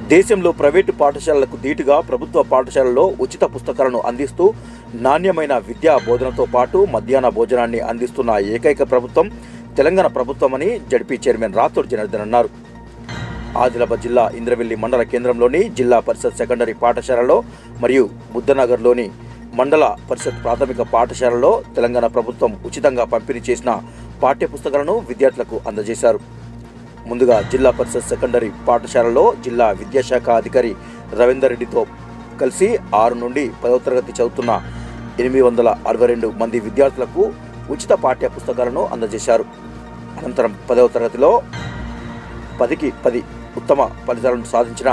దేశంలో ప్రైవేటు పాఠశాలలకు ధీటుగా ప్రభుత్వ పాఠశాలల్లో ఉచిత పుస్తకాలను అందిస్తూ నాణ్యమైన విద్యా బోధనతో పాటు మధ్యాహ్న భోజనాన్ని అందిస్తున్న ఏకైక ప్రభుత్వం తెలంగాణ ప్రభుత్వమని జడ్పీ చైర్మన్ రాథోడ్ జనార్దన్ అన్నారు ఆదిలాబాద్ జిల్లా ఇంద్రవెల్లి మండల కేంద్రంలోని జిల్లా పరిషత్ సెకండరీ పాఠశాలలో మరియు బుద్ధనగర్లోని మండల పరిషత్ ప్రాథమిక పాఠశాలలో తెలంగాణ ప్రభుత్వం ఉచితంగా పంపిణీ చేసిన పాఠ్య పుస్తకాలను విద్యార్థులకు అందజేశారు ముందుగా జిల్లా పరిషత్ సెకండరీ పాఠశాలలో జిల్లా విద్యాశాఖ అధికారి రవీందర్ రెడ్డితో కలిసి ఆరు నుండి పదవ తరగతి చదువుతున్న ఎనిమిది వందల అరవై రెండు మంది విద్యార్థులకు ఉచిత పాఠ్య పుస్తకాలను అందజేశారు అనంతరం పదవ తరగతిలో పదికి పది ఉత్తమ ఫలితాలను సాధించిన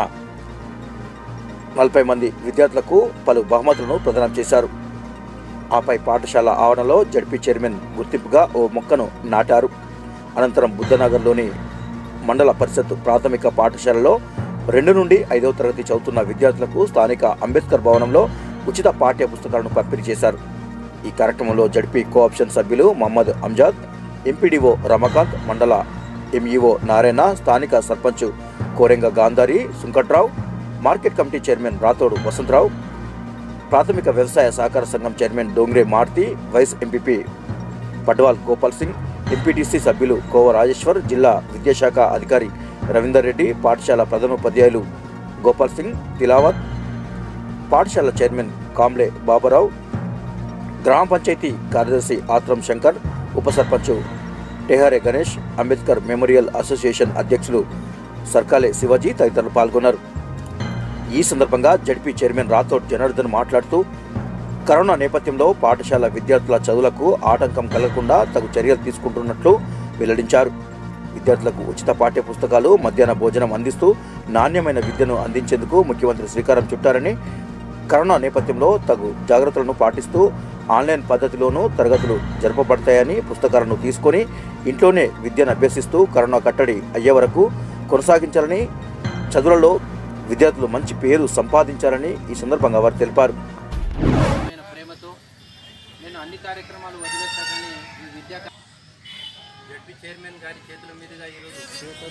నలభై మంది విద్యార్థులకు పలు బహుమతులను ప్రదానం చేశారు ఆపై పాఠశాల ఆవరణలో జడ్పీ చైర్మన్ గుర్తింపుగా ఓ మొక్కను నాటారు అనంతరం బుద్ధనగర్లోని మండల పరిషత్ ప్రాథమిక పాఠశాలలో రెండు నుండి ఐదవ తరగతి చదువుతున్న విద్యార్థులకు స్థానిక అంబేద్కర్ భవనంలో ఉచిత పాఠ్య పుస్తకాలను పంపిణీ చేశారు ఈ కార్యక్రమంలో జడ్పీ కోఆప్షన్ సభ్యులు మహమ్మద్ అంజాద్ ఎంపీడీఓ రమకాంత్ మండల ఎంఈఓ నారాయణ స్థానిక sarpanch Korenga Gandhari Sunkatrao market committee chairman Rathod Vasantrao ప్రాథమిక వ్యవసాయ సహకార సంఘం chairman Dongre Maruti vice MPP Padwal Gopal Singh MPTC సభ్యులు కోవ రాజేశ్వర్ జిల్లా విద్యాశాఖ అధికారి రవీందర్ రెడ్డి పాఠశాల ప్రధానోపాధ్యాయులు గోపాల్ సింగ్ తిలావత్ పాఠశాల చైర్మన్ కాంబ్లే బాబురావు గ్రామ పంచాయతీ కార్యదర్శి ఆత్రం శంకర్ ఉప సర్పంచ్ టెహారే గణేష్ అంబేద్కర్ మెమోరియల్ అసోసియేషన్ అధ్యక్షులు సర్కాలే శివాజీ తదితరులు పాల్గొన్నారు ఈ సందర్భంగా జడ్పీ చైర్మన్ రాథోడ్ జనార్దన్ మాట్లాడుతూ కరోనా నేపథ్యంలో పాఠశాల విద్యార్థుల చదువులకు ఆటంకం కలగకుండా తగు చర్యలు తీసుకుంటున్నట్లు వెల్లడించారు విద్యార్థులకు ఉచిత పాఠ్య పుస్తకాలు మధ్యాహ్న భోజనం అందిస్తూ నాణ్యమైన విద్యను అందించేందుకు ముఖ్యమంత్రి శ్రీకారం చుట్టారని కరోనా నేపథ్యంలో తగు జాగ్రత్తలను పాటిస్తూ ఆన్లైన్ పద్ధతిలోనూ తరగతులు జరపబడతాయని పుస్తకాలను తీసుకొని ఇంట్లోనే విద్యను అభ్యసిస్తూ కరోనా కట్టడి అయ్యే వరకు కొనసాగించాలని చదువులలో విద్యార్థులు మంచి పేరు సంపాదించాలని ఈ సందర్భంగా వారు తెలిపారు నేను ప్రేమతో నేను అన్ని కార్యక్రమాలు వదిలేస్తా కానీ ఈ విద్యా కా- జడ్పీ చైర్మన్ గారి చేతుల మీదుగా ఈరోజు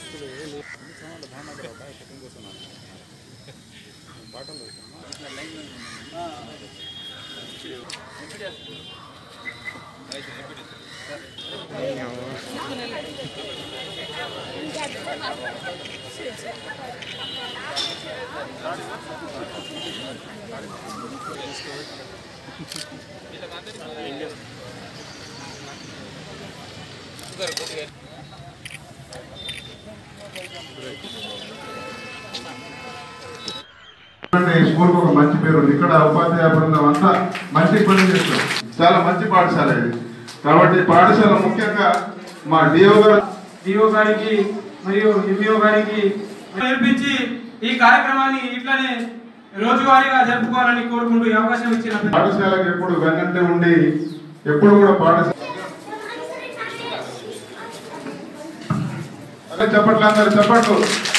ఇట్లా లైన్ లో ఉంది. అంటే ఈ స్కూల్కి ఒక మంచి పేరు ఉంది ఇక్కడ ఉపాధ్యాయ బృందం అంతా మంచి పని చేస్తారు చాలా మంచి పాఠశాల ఇది కాబట్టి పాఠశాల ముఖ్యంగా మా డిఓ గారు డిఓ గారికి మరియు ఎంఈఓ గారికి నేర్పించి ఈ కార్యక్రమాన్ని ఇట్లనే రోజువారీగా జరుపుకోవాలని కోరుకుంటూ ఈ అవకాశం ఇచ్చిన పాఠశాలకు ఎప్పుడు వెన్నంటే ఉండి ఎప్పుడు కూడా పాఠశాల అదే చెప్పట్లు అందరు చెప్పట్లు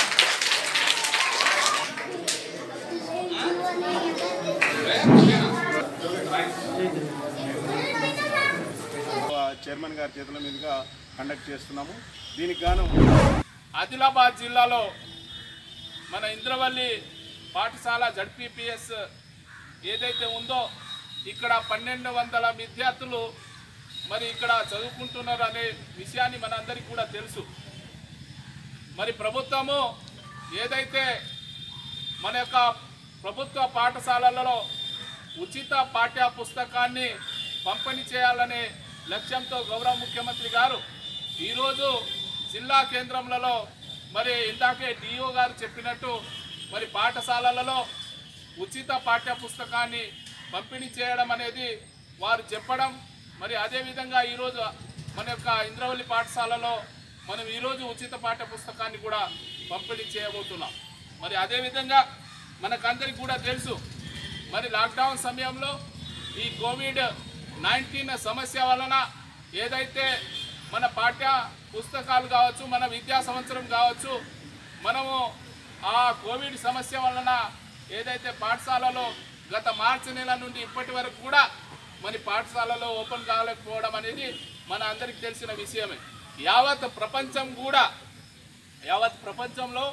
చైర్మన్ గారి చేతుల మీదుగా కండక్ట్ చేస్తున్నాము దీనికి గాను ఆదిలాబాద్ జిల్లాలో మన ఇంద్రవల్లి పాఠశాల జడ్పీపీఎస్ ఏదైతే ఉందో ఇక్కడ పన్నెండు వందల విద్యార్థులు మరి ఇక్కడ చదువుకుంటున్నారు అనే విషయాన్ని మనందరికీ కూడా తెలుసు మరి ప్రభుత్వము ఏదైతే మన యొక్క ప్రభుత్వ పాఠశాలలలో ఉచిత పాఠ్య పుస్తకాన్ని పంపిణీ చేయాలనే లక్ష్యంతో గౌరవ ముఖ్యమంత్రి గారు ఈరోజు జిల్లా కేంద్రములలో మరి ఇందాకే డిఓ గారు చెప్పినట్టు మరి పాఠశాలలలో ఉచిత పాఠ్య పుస్తకాన్ని పంపిణీ చేయడం అనేది వారు చెప్పడం మరి అదేవిధంగా ఈరోజు మన యొక్క ఇంద్రవల్లి పాఠశాలలో మనం ఈరోజు ఉచిత పాఠ్య పుస్తకాన్ని కూడా పంపిణీ చేయబోతున్నాం మరి అదేవిధంగా మనకందరికి కూడా తెలుసు మరి లాక్డౌన్ సమయంలో ఈ కోవిడ్ నైన్టీన్ సమస్య వలన ఏదైతే మన పాఠ్య పుస్తకాలు కావచ్చు మన విద్యా సంవత్సరం కావచ్చు మనము ఆ కోవిడ్ సమస్య వలన ఏదైతే పాఠశాలలో గత మార్చి నెల నుండి ఇప్పటి వరకు కూడా మన పాఠశాలలో ఓపెన్ కాలేకపోవడం అనేది మన అందరికీ తెలిసిన విషయమే యావత్ ప్రపంచం కూడా యావత్ ప్రపంచంలో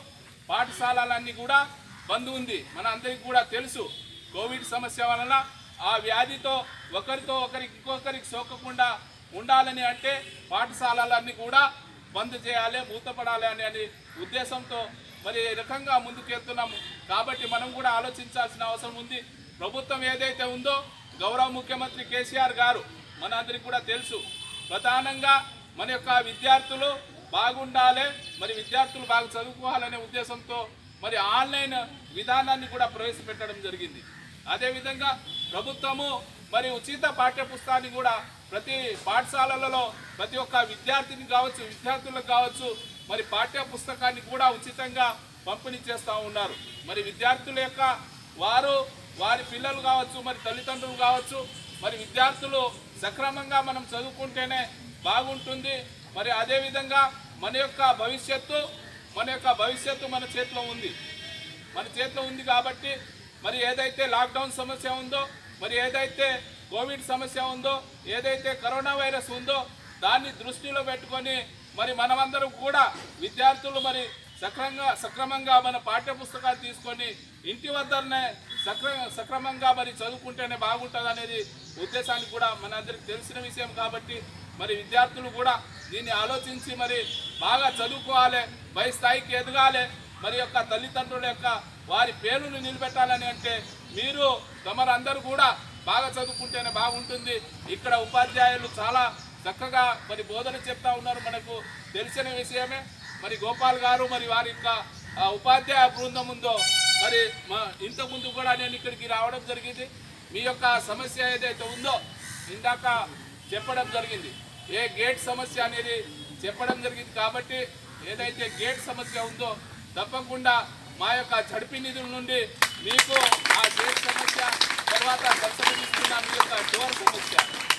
పాఠశాలలన్నీ కూడా బంద్ ఉంది మన అందరికీ కూడా తెలుసు కోవిడ్ సమస్య వలన ఆ వ్యాధితో ఒకరితో ఒకరికి ఇంకొకరికి సోకకుండా ఉండాలని అంటే పాఠశాలలన్నీ కూడా బంద్ చేయాలి మూతపడాలి అని అని ఉద్దేశంతో మరి ఈ రకంగా ముందుకెళ్తున్నాము కాబట్టి మనం కూడా ఆలోచించాల్సిన అవసరం ఉంది ప్రభుత్వం ఏదైతే ఉందో గౌరవ ముఖ్యమంత్రి కేసీఆర్ గారు మన అందరికి కూడా తెలుసు ప్రధానంగా మన యొక్క విద్యార్థులు బాగుండాలి మరి విద్యార్థులు బాగా చదువుకోవాలనే ఉద్దేశంతో మరి ఆన్లైన్ విధానాన్ని కూడా ప్రవేశపెట్టడం జరిగింది అదేవిధంగా ప్రభుత్వము మరి ఉచిత పాఠ్య పుస్తకాన్ని కూడా ప్రతి పాఠశాలలలో ప్రతి ఒక్క విద్యార్థిని కావచ్చు విద్యార్థులకు కావచ్చు మరి పాఠ్య పుస్తకాన్ని కూడా ఉచితంగా పంపిణీ చేస్తూ ఉన్నారు మరి విద్యార్థుల యొక్క వారు వారి పిల్లలు కావచ్చు మరి తల్లిదండ్రులు కావచ్చు మరి విద్యార్థులు సక్రమంగా మనం చదువుకుంటేనే బాగుంటుంది మరి అదేవిధంగా మన యొక్క భవిష్యత్తు మన యొక్క భవిష్యత్తు మన చేతిలో ఉంది మన చేతిలో ఉంది కాబట్టి మరి ఏదైతే లాక్డౌన్ సమస్య ఉందో మరి ఏదైతే కోవిడ్ సమస్య ఉందో ఏదైతే కరోనా వైరస్ ఉందో దాన్ని దృష్టిలో పెట్టుకొని మరి మనమందరం కూడా విద్యార్థులు మరి సక్రమంగా సక్రమంగా మన పాఠ్య పుస్తకాలు తీసుకొని ఇంటి వద్దనే సక్ర సక్రమంగా మరి చదువుకుంటేనే బాగుంటుంది అనేది ఉద్దేశానికి కూడా మనందరికి తెలిసిన విషయం కాబట్టి మరి విద్యార్థులు కూడా దీన్ని ఆలోచించి మరి బాగా చదువుకోవాలి పై స్థాయికి ఎదగాలి మరి యొక్క తల్లిదండ్రుల యొక్క వారి పేరును నిలబెట్టాలని అంటే మీరు తమరందరూ కూడా బాగా చదువుకుంటేనే బాగుంటుంది ఇక్కడ ఉపాధ్యాయులు చాలా చక్కగా మరి బోధన చెప్తా ఉన్నారు మనకు తెలిసిన విషయమే మరి గోపాల్ గారు మరి వారి యొక్క ఆ, ఉపాధ్యాయ బృందం ఉందో మరి మా ఇంత ముందు కూడా నేను ఇక్కడికి రావడం జరిగింది మీ యొక్క సమస్య ఏదైతే ఉందో ఇందాక చెప్పడం జరిగింది ఏ గేట్ సమస్య అనేది చెప్పడం జరిగింది కాబట్టి ఏదైతే గేట్ సమస్య ఉందో తప్పకుండా మా యొక్క జడిపి నిధుల నుండి మీకు ఆ గేట్ సమస్య తర్వాత సబ్సిడీ ఇస్తున్న మీ యొక్క డోర్ సమస్య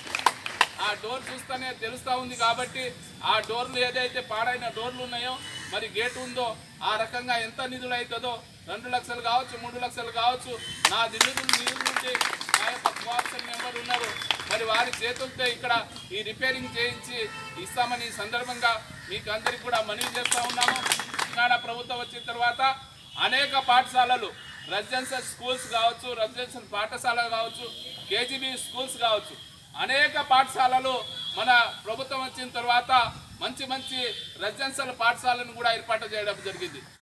ఆ డోర్ చూస్తేనే తెలుస్తూ ఉంది కాబట్టి ఆ డోర్లు ఏదైతే పాడైన డోర్లు ఉన్నాయో మరి గేట్ ఉందో ఆ రకంగా ఎంత నిధులు అవుతుందో రెండు లక్షలు కావచ్చు మూడు లక్షలు కావచ్చు నా నిధులు నిధుల నుండి మా యొక్క కోఆప్షన్ మెంబర్ ఉన్నారు మరి వారి చేతులతో ఇక్కడ ఈ రిపేరింగ్ చేయించి ఇస్తామని ఈ సందర్భంగా మీకు అందరికి కూడా మనవి చేస్తూ ఉన్నాము తెలంగాణ ప్రభుత్వం వచ్చిన తర్వాత అనేక పాఠశాలలు రెసిడెన్షియల్ స్కూల్స్ కావచ్చు రెసిడెన్షియల్ పాఠశాలలు కావచ్చు కేజీబీ స్కూల్స్ కావచ్చు అనేక పాఠశాలలు మన ప్రభుత్వం వచ్చిన తర్వాత మంచి మంచి రెసిడెన్షియల్ పాఠశాలను కూడా ఏర్పాటు చేయడం జరిగింది